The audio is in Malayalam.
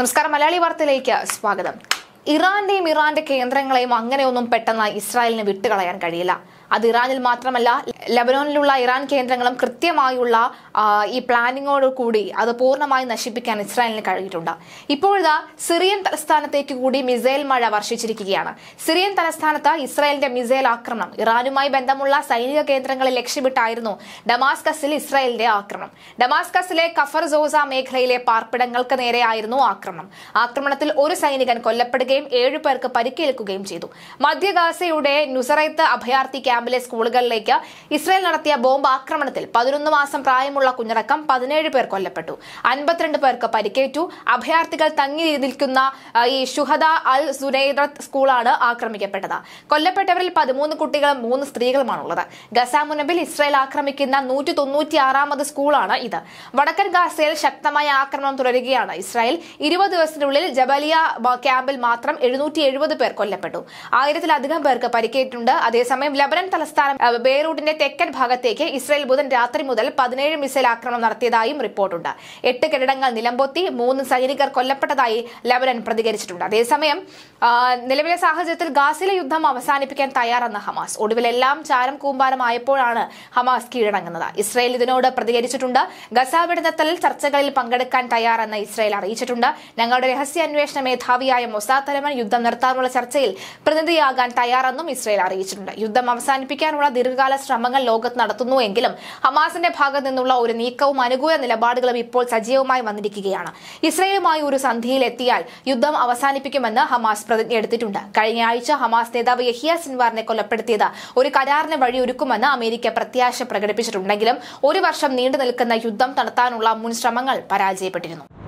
നമസ്കാരം മലയാളി വാർത്തയിലേക്ക് സ്വാഗതം ഇറാന്റെയും ഇറാന്റെ കേന്ദ്രങ്ങളെയും അങ്ങനെയൊന്നും പെട്ടെന്ന് ഇസ്രായേലിന് വിട്ടുകളയാൻ കഴിയില്ല അത് ഇറാനിൽ മാത്രമല്ല ലബനോനിലുള്ള ഇറാൻ കേന്ദ്രങ്ങളും കൃത്യമായുള്ള ആ, ഈ പ്ലാനിങ്ങോട് കൂടി അത് പൂർണ്ണമായി നശിപ്പിക്കാൻ ഇസ്രായേലിന് കഴിഞ്ഞിട്ടുണ്ട് ഇപ്പോഴിതാ സിറിയൻ തലസ്ഥാനത്തേക്ക് കൂടി മിസൈൽ മഴ വർഷിച്ചിരിക്കുകയാണ് സിറിയൻ തലസ്ഥാനത്ത് ഇസ്രായേലിന്റെ മിസൈൽ ആക്രമണം ഇറാനുമായി ബന്ധമുള്ള സൈനിക കേന്ദ്രങ്ങളെ ലക്ഷ്യമിട്ടായിരുന്നു ഡമാസ്കസിൽ ഇസ്രായേലിന്റെ ആക്രമണം ഡമാസ്കസിലെ കഫർ സോസ മേഖലയിലെ പാർപ്പിടങ്ങൾക്ക് നേരെയായിരുന്നു ആക്രമണം ആക്രമണത്തിൽ ഒരു സൈനികൻ കൊല്ലപ്പെടുകയും ഏഴു പേർക്ക് പരിക്കേൽക്കുകയും ചെയ്തു മധ്യ ഗാസയുടെ നുസറൈത്ത് അഭയാർത്ഥി ക്യാമ്പിലെ സ്കൂളുകളിലേക്ക് ഇസ്രായേൽ നടത്തിയ ബോംബ് ആക്രമണത്തിൽ പതിനൊന്ന് മാസം പ്രായമുള്ള കുഞ്ഞടക്കം പതിനേഴ് പേർ കൊല്ലപ്പെട്ടു അൻപത്തിരണ്ട് പേർക്ക് പരിക്കേറ്റു അഭയാർത്ഥികൾ തങ്ങി നിൽക്കുന്ന ആ, ഈ ഷുഹദ അൽ സുനൈറത്ത് സ്കൂളാണ് ആക്രമിക്കപ്പെട്ടത് കൊല്ലപ്പെട്ടവരിൽ പതിമൂന്ന് കുട്ടികളും മൂന്ന് സ്ത്രീകളുമാണുള്ളത് ഗസ മുനമ്പിൽ ഇസ്രായേൽ ആക്രമിക്കുന്ന നൂറ്റി തൊണ്ണൂറ്റി ആറാമത് സ്കൂളാണ് ഇത് വടക്കൻ ഗാസയിൽ ശക്തമായ ആക്രമണം തുടരുകയാണ് ഇസ്രായേൽ ഇരുപത് ദിവസത്തിനുള്ളിൽ ജബലിയ ബ- ക്യാമ്പിൽ മാത്രം എഴുന്നൂറ്റി എഴുപത് പേർ കൊല്ലപ്പെട്ടു ആയിരത്തിലധികം പേർക്ക് പരിക്കേറ്റിട്ടുണ്ട് അതേസമയം ലബനൻ തലസ്ഥാനം അഹ്, ബെയ്റൂട്ടിന്റെ തെക്കൻ ഭാഗത്തേക്ക് ഇസ്രായേൽ ബുധൻ രാത്രി മുതൽ പതിനേഴ് മിസൈൽ ആക്രമണം നടത്തിയതായും റിപ്പോർട്ടുണ്ട് എട്ട് കെട്ടിടങ്ങൾ നിലംപൊത്തി മൂന്ന് സൈനികർ കൊല്ലപ്പെട്ടതായി ലബനൻ പ്രതികരിച്ചിട്ടുണ്ട് അതേസമയം ആ, നിലവിലെ സാഹചര്യത്തിൽ ഗാസിലെ യുദ്ധം അവസാനിപ്പിക്കാൻ തയ്യാറെന്ന ഹമാസ് ഒടുവിലെല്ലാം ചാരം കൂമ്പാരമായപ്പോഴാണ് ഹമാസ് കീഴടങ്ങുന്നത് ഇസ്രായേൽ ഇതിനോട് പ്രതികരിച്ചിട്ടുണ്ട് ഗസ വെടിനിർത്തൽ ചർച്ചകളിൽ പങ്കെടുക്കാൻ തയ്യാറെന്ന് ഇസ്രായേൽ അറിയിച്ചിട്ടുണ്ട് ഞങ്ങളുടെ രഹസ്യാന്വേഷണ മേധാവിയായ മൊസാദ് തലവൻ യുദ്ധം നിർത്താനുള്ള ചർച്ചയിൽ പ്രതിനിധിയാകാൻ തയ്യാറെന്നും ഇസ്രായേൽ അറിയിച്ചിട്ടുണ്ട് യുദ്ധം അവസാനിപ്പിക്കാനുള്ള ദീർഘകാല ശ്രമങ്ങൾ ലോകത്ത് നടത്തുന്നുവെങ്കിലും ഹമാസിന്റെ ഭാഗത്ത് നിന്നുള്ള ഒരു നീക്കവും അനുകൂല നിലപാടുകളും ഇപ്പോൾ സജീവമായി വന്നിരിക്കുകയാണ് ഇസ്രായേലുമായി ഒരു സന്ധിയിൽ എത്തിയാൽ യുദ്ധം അവസാനിപ്പിക്കുമെന്ന് ഹമാസ് പ്രതിജ്ഞ എടുത്തിട്ടുണ്ട് കഴിഞ്ഞ ആഴ്ച ഹമാസ് നേതാവ് യഹിയ സിൻവാറിനെ കൊലപ്പെടുത്തിയത് ഒരു കരാറിന് വഴിയൊരുക്കുമെന്ന് അമേരിക്ക പ്രത്യാശ പ്രകടിപ്പിച്ചിട്ടുണ്ടെങ്കിലും ഒരു വർഷം നീണ്ടു നിൽക്കുന്ന യുദ്ധം നടത്താനുള്ള മുൻ ശ്രമങ്ങൾ പരാജയപ്പെട്ടിരുന്നു